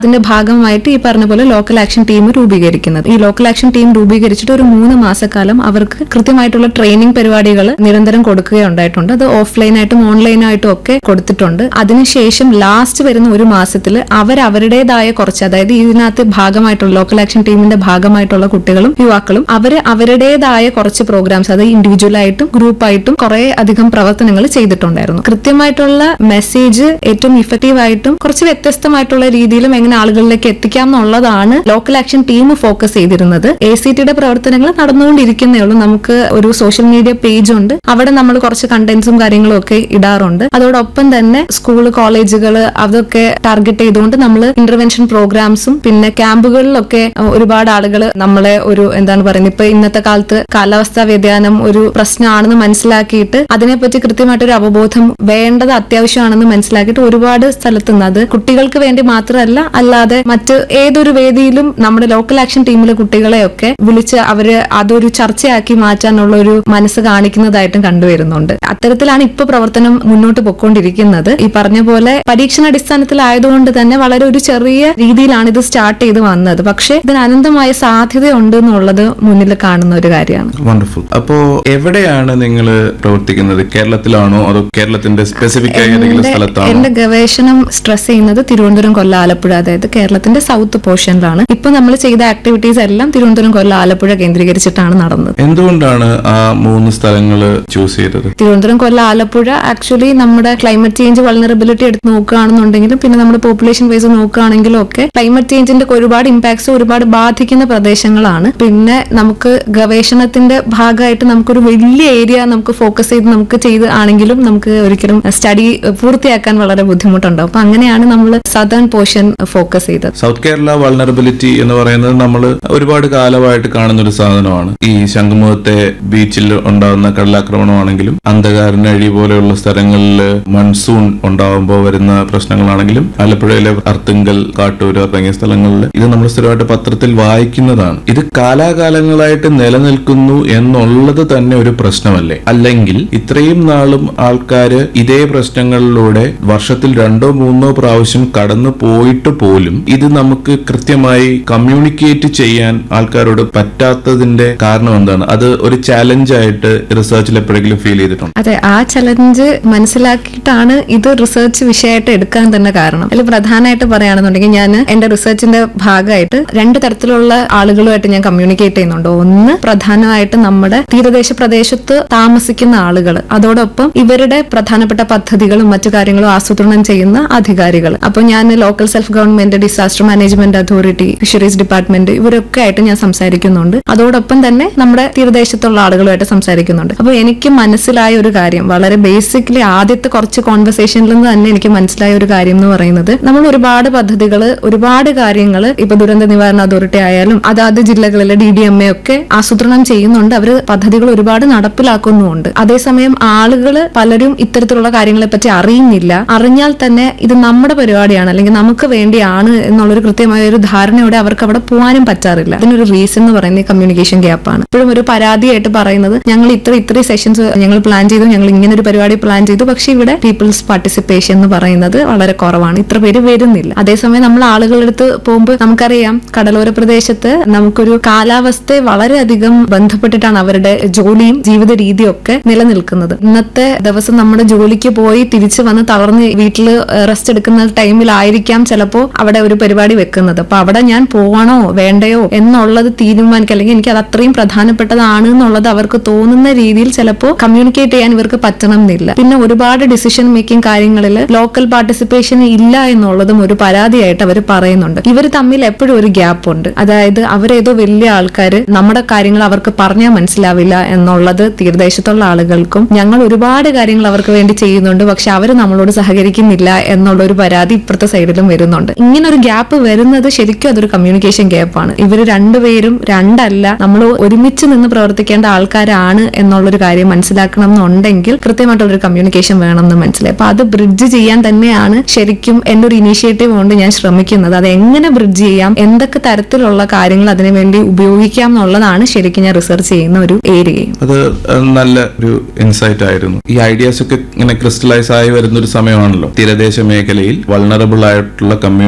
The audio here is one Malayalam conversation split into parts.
അതിന്റെ ഭാഗമായിട്ട് ഈ പറഞ്ഞ പോലെ ലോക്കൽ ആക്ഷൻ ടീം രൂപീകരിക്കുന്നത് ഈ ലോക്കൽ ആക്ഷൻ ടീം രൂപീകരിച്ചിട്ട് ഒരു മൂന്ന് മാസക്കാലം അവർക്ക് കൃത്യമായിട്ടുള്ള ട്രെയിനിങ് പരിപാടികൾ നിരന്തരം കൊടുക്കുകയുണ്ടായിട്ടുണ്ട് അത് ഓഫ്ലൈനായിട്ടും ഓൺലൈനായിട്ടും ഒക്കെ കൊടുത്തിട്ടുണ്ട് അതിനുശേഷം ലാസ്റ്റ് വരുന്ന ഒരു മാസത്തിൽ അവർ അവരുടേതായ കുറച്ച് അതായത് ഇതിനകത്ത് ഭാഗമായിട്ടുള്ള ലോക്കൽ ആക്ഷൻ ടീമിന്റെ ഭാഗമായിട്ടുള്ള കുട്ടികളും യുവാക്കളും അവർ അവരുടേതായ കുറച്ച് പ്രോഗ്രാംസ് അത് ഇൻഡിവിജ്വൽ ആയിട്ടും ഗ്രൂപ്പായിട്ടും കുറെ അധികം പ്രവർത്തനങ്ങൾ ചെയ്തിട്ടുണ്ടായിരുന്നു കൃത്യമായിട്ടുള്ള മെസ്സേജ് ഏറ്റവും ഇഫക്റ്റീവ് ആയിട്ടും കുറച്ച് വ്യത്യസ്തമായിട്ടുള്ള രീതിയിലും എങ്ങനെ ആളുകളിലേക്ക് എത്തിക്കാം എന്നുള്ളതാണ് ലോക്കൽ ആക്ഷൻ ടീം ഫോക്കസ് ചെയ്തിരുന്നത് എ സി ടിയുടെ പ്രവർത്തനങ്ങൾ നടന്നുകൊണ്ടിരിക്കുന്നേ ഉള്ളൂ നമുക്ക് ഒരു സോഷ്യൽ മീഡിയ പേജ് ഉണ്ട് അവിടെ നമ്മൾ കുറച്ച് കണ്ടന്റ്സും കാര്യങ്ങളും ഒക്കെ ഇടാറുണ്ട് അതോടൊപ്പം തന്നെ സ്കൂൾ കോളേജുകൾ അതൊക്കെ ടാർഗറ്റ് ചെയ്തുകൊണ്ട് നമ്മൾ ഇന്റർവെൻഷൻ പ്രോഗ്രാംസും പിന്നെ ക്യാമ്പുകളിലൊക്കെ അഹ് ഒരുപാട് ആളുകൾ നമ്മളെ ഒരു എന്താണ് പറയുന്നത് ഇപ്പൊ ഇന്നത്തെ കാലത്ത് കാലാവസ്ഥാ വ്യതിയാനം ഒരു പ്രശ്നമാണെന്ന് മനസ്സിലാക്കിയിട്ട് അതിനെപ്പറ്റി കൃത്യമായിട്ട് ഒരു അവബോധം വേണ്ടത് അത്യാവശ്യമാണെന്ന് മനസ്സിലാക്കിയിട്ട് ഒരുപാട് സ്ഥലത്ത് നിന്ന് അത് കുട്ടികൾക്ക് വേണ്ടി മാത്രമല്ല അല്ലാതെ മറ്റ് ഏതൊരു വേദിയിലും നമ്മുടെ ലോക്കൽ ആക്ഷൻ ടീമിലെ കുട്ടികളെയൊക്കെ വിളിച്ച് അവര് അതൊരു ചർച്ചയാക്കി മാറ്റാനുള്ള ഒരു മനസ്സ് കാണിക്കുന്നതായിട്ടും കണ്ടുവരുന്നുണ്ട് അത്തരത്തിലാണ് ഇപ്പൊ പ്രവർത്തനം മുന്നോട്ട് പൊക്കോണ്ടിരിക്കുന്നത് ഈ പറഞ്ഞ പോലെ പരീക്ഷണാടിസ്ഥാനത്തിലായതുകൊണ്ട് തന്നെ വളരെ ഒരു ചെറിയ രീതിയിലാണ് ഇത് സ്റ്റാർട്ട് ചെയ്ത് വന്നത് പക്ഷേ ഇതിന് അനന്തമായ സാധ്യതയുണ്ട് എന്നുള്ളത് മുന്നിൽ കാണുന്ന ഒരു കാര്യമാണ് വണ്ടർഫുൾ അപ്പോ എവിടെയാണ് നിങ്ങൾ പ്രവർത്തിക്കുന്നത് കേരളത്തിലാണോ അതോ കേരളത്തിന്റെ സ്പെസിഫിക് ആയ ഏതെങ്കിലും എന്റെ- സ്ഥലത്താണോ എന്റെ ഗവേഷണം സ്ട്രെസ് ചെയ്യുന്നത് തിരുവനന്തപുരം കൊല്ലം ആലപ്പുഴ അതായത് കേരളത്തിന്റെ സൗത്ത് പോർഷനിലാണ് ഇപ്പൊ നമ്മൾ ചെയ്ത ആക്ടിവിറ്റീസ് എല്ലാം തിരുവനന്തപുരം കൊല്ലം ആലപ്പുഴ കേന്ദ്രീകരിച്ചിട്ടാണ് നടന്നത് എന്തുകൊണ്ടാണ് ആ മൂന്ന് സ്ഥലങ്ങൾ ചൂസ് ചെയ്തത് തിരുവനന്തപുരം കൊല്ലം ആലപ്പുഴ ആക്ച്വലി നമ്മുടെ ക്ലൈമറ്റ് ചേഞ്ച് വൾണറബിലിറ്റി എടുത്ത് നോക്കുകയാണെന്നുണ്ടെങ്കിലും പിന്നെ നമ്മുടെ പോപ്പുലേഷൻ വൈസ് നോക്കുകയാണെങ്കിലും ഒക്കെ ക്ലൈമറ്റ് ചേഞ്ചിന്റെ ഒരുപാട് ഇമ്പാക്ട്സ് ഒരുപാട് ബാധിക്കുന്ന പ്രദേശങ്ങളാണ് പിന്നെ നമുക്ക് ഗവേഷണത്തിന്റെ ഭാഗമായിട്ട് നമുക്കൊരു വലിയ ഏരിയ നമുക്ക് ഫോക്കസ് ചെയ്ത് നമുക്ക് ചെയ്ത് ആണെങ്കിലും നമുക്ക് ഒരിക്കലും സ്റ്റഡി പൂർത്തിയാക്കാൻ വളരെ ബുദ്ധിമുട്ടുണ്ടാവും അപ്പൊ അങ്ങനെയാണ് നമ്മൾ സദേൺ പോർഷൻ ഫോക്കസ് ചെയ്തത് സൗത്ത് കേരള വൾണറബിലിറ്റി എന്ന് പറയുന്നത് നമ്മൾ ഒരുപാട് കാലമായിട്ട് കാണുന്ന ഒരു സാധനമാണ് ഈ ശംഖുമുഖത്തെ ബീച്ചിൽ ഉണ്ടാകുന്ന കടലാക്രമണമാണെങ്കിലും അന്ധകാരനഴി പോലെയുള്ള സ്ഥലങ്ങളിൽ മൺസൂൺ ഉണ്ടാകുമ്പോൾ വരുന്ന പ്രശ്നങ്ങളാണെങ്കിലും ആലപ്പുഴയിലെ അർത്തുങ്കൽ കാട്ടൂർ തുടങ്ങിയ സ്ഥലങ്ങളിൽ ഇത് നമ്മൾ സ്ഥിരമായിട്ട് പത്രത്തിൽ വായിക്കുന്നതാണ് ഇത് കാലാകാലങ്ങളായിട്ട് നിലനിൽക്കുന്നു എന്നുള്ളത് തന്നെ ഒരു പ്രശ്നമല്ലേ അല്ലെങ്കിൽ ഇത്രയും നാളും ആൾക്കാര് ഇതേ പ്രശ്നങ്ങളിലൂടെ വർഷത്തിൽ രണ്ടോ മൂന്നോ പ്രാവശ്യം കടന്നു പോയിട്ട് പോലും ഇത് നമുക്ക് കൃത്യമായി കമ്മ്യൂണിക്കേറ്റ് ചെയ്യാൻ ആൾക്കാരോട് പറ്റാത്തതിന്റെ കാരണം എന്താണ് അത് ഒരു ചാലഞ്ച് ആയിട്ട് റിസർച്ചിൽ എപ്പോഴെങ്കിലും ഫീൽ ചെയ്തിട്ടുണ്ട് അതെ ആ ചലഞ്ച് മനസ്സിലാക്കിയിട്ടാണ് ഇത് റിസർച്ച് വിഷയമായിട്ട് എടുക്കാൻ തന്നെ കാരണം അതിൽ പ്രധാനമായിട്ട് പറയുകയാണെന്നുണ്ടെങ്കിൽ ഞാൻ എന്റെ റിസർച്ചിന്റെ ഭാഗമായിട്ട് രണ്ട് തരത്തിലുള്ള ആളുകളുമായിട്ട് ഞാൻ കമ്മ്യൂണിക്കേറ്റ് ചെയ്യുന്നുണ്ട് ഒന്ന് പ്രധാനമായിട്ട് നമ്മുടെ തീരദേശ പ്രദേശത്ത് താമസിക്കുന്ന ആളുകൾ അതോടൊപ്പം ഇവരുടെ പ്രധാനപ്പെട്ട പദ്ധതികളും മറ്റു കാര്യങ്ങളും ആസൂത്രണം ചെയ്യുന്ന അധികാരികൾ അപ്പൊ ഞാൻ local self government disaster management authority fisheries department ഇവരൊക്കെ ആയിട്ട് ഞാൻ സംസാരിക്കുന്നുണ്ട് അതോടൊപ്പം തന്നെ നമ്മുടെ തീരദേശത്തുള്ള ആളുകളുമായിട്ട് സംസാരിക്കുന്നുണ്ട് അപ്പൊ എനിക്ക് മനസ്സിലായ ഒരു കാര്യം വളരെ ബേസിക്കലി ആദ്യത്തെ കുറച്ച് കോൺവെർസേഷനിൽ നിന്ന് തന്നെ എനിക്ക് മനസ്സിലായ ഒരു കാര്യം എന്ന് പറയുന്നത് നമ്മൾ ഒരുപാട് പദ്ധതികൾ ഒരുപാട് കാര്യങ്ങൾ ഇപ്പൊ ദുരന്ത നിവാരണ അതോറിറ്റി ആയാലും അതാത് ജില്ലകളിലെ ഡി ഡി എം എ ഒക്കെ ആസൂത്രണം ചെയ്യുന്നുണ്ട് അവർ പദ്ധതികൾ ഒരുപാട് നടപ്പിലാക്കുന്നുമുണ്ട് അതേസമയം ആളുകൾ പലരും ഇത്തരത്തിലുള്ള കാര്യങ്ങളെ പറ്റി അറിയുന്നില്ല അറിഞ്ഞാൽ തന്നെ ഇത് നമ്മുടെ പരിപാടിയാണ് അല്ലെങ്കിൽ നമുക്ക് വേണ്ടിയാണ് എന്നുള്ളൊരു കൃത്യമായ ഒരു ധാരണയോടെ അവർക്ക് അവിടെ പോകാനും പറ്റാറില്ല അതിനൊരു റീസൺ എന്ന് പറയുന്നത് കമ്മ്യൂണിക്കേഷൻ ഗ്യാപ്പാണ് ഇപ്പോഴും ഒരു പരാതിയായിട്ട് പറയുന്നത് ഞങ്ങൾ ഇത്ര ഇത്ര സെഷൻസ് ഞങ്ങൾ പ്ലാൻ ചെയ്തു ഞങ്ങൾ ഇങ്ങനെ ഒരു പരിപാടി പ്ലാൻ ചെയ്തു പക്ഷെ ഇവിടെ പീപ്പിൾസ് പാർട്ടിസിപ്പേഷൻ എന്ന് പറയുന്നത് വളരെ കുറവാണ് ഇത്ര പേര് വരുന്നില്ല അതേസമയം നമ്മൾ ആളുകളുടെ അടുത്ത് പോകുമ്പോൾ നമുക്കറിയാം കടലോര പ്രദേശത്ത് നമുക്കൊരു കാലാവസ്ഥയെ വളരെയധികം ബന്ധപ്പെട്ടിട്ടാണ് അവരുടെ ജോലിയും ജീവിത രീതിയും ഒക്കെ നിലനിൽക്കുന്നത് ഇന്നത്തെ ദിവസം നമ്മുടെ ജോലിക്ക് പോയി തിരിച്ചു വന്ന് തളർന്ന് വീട്ടിൽ റെസ്റ്റ് എടുക്കുന്ന ടൈമിലായിരിക്കാം ചിലപ്പോൾ അവിടെ ഒരു പരിപാടി വെക്കുന്നത് അപ്പൊ അവിടെ ഞാൻ പോകണോ വേണ്ടയോ എന്നുള്ളത് തീരുമാനിക്കുക അല്ലെങ്കിൽ എനിക്ക് അത് അത്രയും പ്രധാനപ്പെട്ടതാണ് എന്നുള്ളത് അവർക്ക് തോന്നുന്ന രീതിയിൽ ചിലപ്പോൾ കമ്മ്യൂണിക്കേറ്റ് ചെയ്യാൻ ഇവർക്ക് പറ്റണം എന്നില്ല പിന്നെ ഒരുപാട് ഡിസിഷൻ മേക്കിംഗ് കാര്യങ്ങളിൽ ലോക്കൽ പാർട്ടിസിപ്പേഷൻ ഇല്ല എന്നുള്ളതും ഒരു പരാതിയായിട്ട് അവർ പറയുന്നുണ്ട് ഇവർ തമ്മിൽ എപ്പോഴും ഒരു ഗ്യാപ്പ് ഉണ്ട് അതായത് അവരേതോ വലിയ ആൾക്കാർ നമ്മുടെ കാര്യങ്ങൾ അവർക്ക് പറഞ്ഞാൽ മനസ്സിലാവില്ല എന്നുള്ളത് തീരദേശത്തുള്ള ആളുകൾക്കും ഞങ്ങൾ ഒരുപാട് കാര്യങ്ങൾ അവർക്ക് വേണ്ടി ചെയ്യുന്നുണ്ട് പക്ഷെ അവർ നമ്മളോട് സഹകരിക്കുന്നില്ല എന്നുള്ള ഒരു പരാതി ഇപ്പുറത്തെ സൈഡിലും വരുന്നുണ്ട് ഇങ്ങനെ ഒരു ഗ്യാപ്പ് വരുന്നത് ശരിക്കും അതൊരു കമ്മ്യൂണിക്കേഷൻ ഗ്യാപ്പാണ് ഇവർ രണ്ടുപേരും രണ്ടല്ല നമ്മൾ ഒരുമിച്ച് നിന്ന് പ്രവർത്തിക്കേണ്ട ആൾക്കാരാണ് എന്നുള്ളൊരു കാര്യം മനസ്സിലാക്കണം എന്നുണ്ടെങ്കിൽ കൃത്യമായിട്ടുള്ള ഒരു കമ്മ്യൂണിക്കേഷൻ വേണം എന്ന് മനസ്സിലായി അപ്പൊ അത് ബ്രിഡ്ജ് ചെയ്യാൻ തന്നെയാണ് ശരിക്കും എന്റെ ഒരു ഇനീഷ്യേറ്റീവ് കൊണ്ട് ഞാൻ ശ്രമിക്കുന്നത് അത് എങ്ങനെ ബ്രിഡ്ജ് ചെയ്യാം എന്തൊക്കെ തരത്തിലുള്ള കാര്യങ്ങൾ അതിനു വേണ്ടി ഉപയോഗിക്കാം എന്നുള്ളതാണ് ശരിക്കും ഞാൻ റിസർച്ച് ചെയ്യുന്ന ഒരു ഏരിയയും അത് ഏഹ്, നല്ല ഒരു ഇൻസൈറ്റ് ആയിരുന്നു ഈ ഐഡിയാസ് ഒക്കെ ഇങ്ങനെ ക്രിസ്റ്റലൈസ് ആയി വരുന്ന ഒരു സമയമാണല്ലോ തീരദേശ മേഖലയിൽ വൾണറബിൾ ആയിട്ടുള്ള കമ്മ്യൂണിറ്റി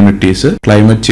കമ്മ്യൂണിറ്റീസ് ക്ലൈമറ്റ്